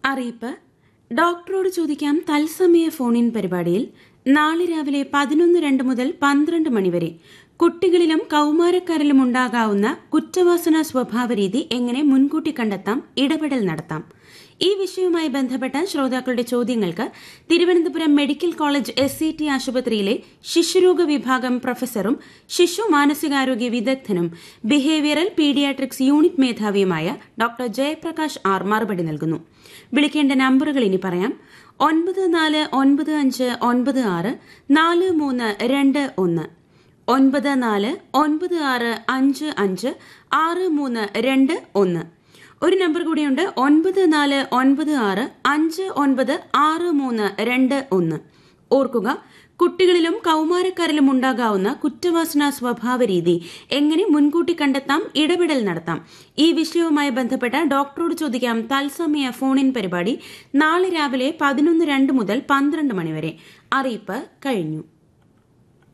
അറിയിപ്പ് ഡോക്ടറോട് ചോദിക്കാം തത്സമയ ഫോണിൻ പരിപാടിയിൽ നാളെ രാവിലെ പതിനൊന്ന് രണ്ട് മുതൽ പന്ത്രണ്ട് മണിവരെ കുട്ടികളിലും കൌമാരക്കാരിലും ഉണ്ടാകാവുന്ന കുറ്റവാസന സ്വഭാവ രീതി എങ്ങനെ മുൻകൂട്ടി കണ്ടെത്താം ഇടപെടൽ നടത്താം ഈ വിഷയവുമായി ബന്ധപ്പെട്ട ശ്രോതാക്കളുടെ ചോദ്യങ്ങൾക്ക് Thiruvananthapuram medical college S C T ആശുപത്രിയിലെ ശിശുരോഗ വിഭാഗം പ്രൊഫസറും ശിശു മാനസികാരോഗ്യ വിദഗ്ധനും ബിഹേവിയറൽ പീഡിയാട്രിക്സ് യൂണിറ്റ് മേധാവിയുമായ ഡോക്ടർ ജയപ്രകാശ് ആർ മറുപടി നൽകുന്നു വിളിക്കേണ്ട നമ്പറുകൾ ഇനി പറയാം ഒൻപത് നാല് ഒൻപത് അഞ്ച് ഒൻപത് ആറ് നാല് മൂന്ന് രണ്ട് ഒന്ന് ഒൻപത് നാല് ഒൻപത് ആറ് അഞ്ച് അഞ്ച് ആറ് മൂന്ന് രണ്ട് ഒന്ന് ഒരു നമ്പർ കൂടിയുണ്ട് ഒൻപത് നാല് ഒൻപത് ആറ് അഞ്ച് ഒൻപത് ആറ് മൂന്ന് രണ്ട് ഒന്ന് ഓർക്കുക കുട്ടികളിലും കൌമാരക്കാരിലും ഉണ്ടാകാവുന്ന കുറ്റവാസന സ്വഭാവ രീതി എങ്ങനെ മുൻകൂട്ടി കണ്ടെത്താം ഇടപെടൽ നടത്താം ഈ വിഷയവുമായി ബന്ധപ്പെട്ട ഡോക്ടറോട് ചോദിക്കാം തത്സമയ ഫോണിൻ പരിപാടി നാളെ രാവിലെ പതിനൊന്ന് രണ്ട് മുതൽ പന്ത്രണ്ട് മണിവരെ അറിയിപ്പ് കഴിഞ്ഞു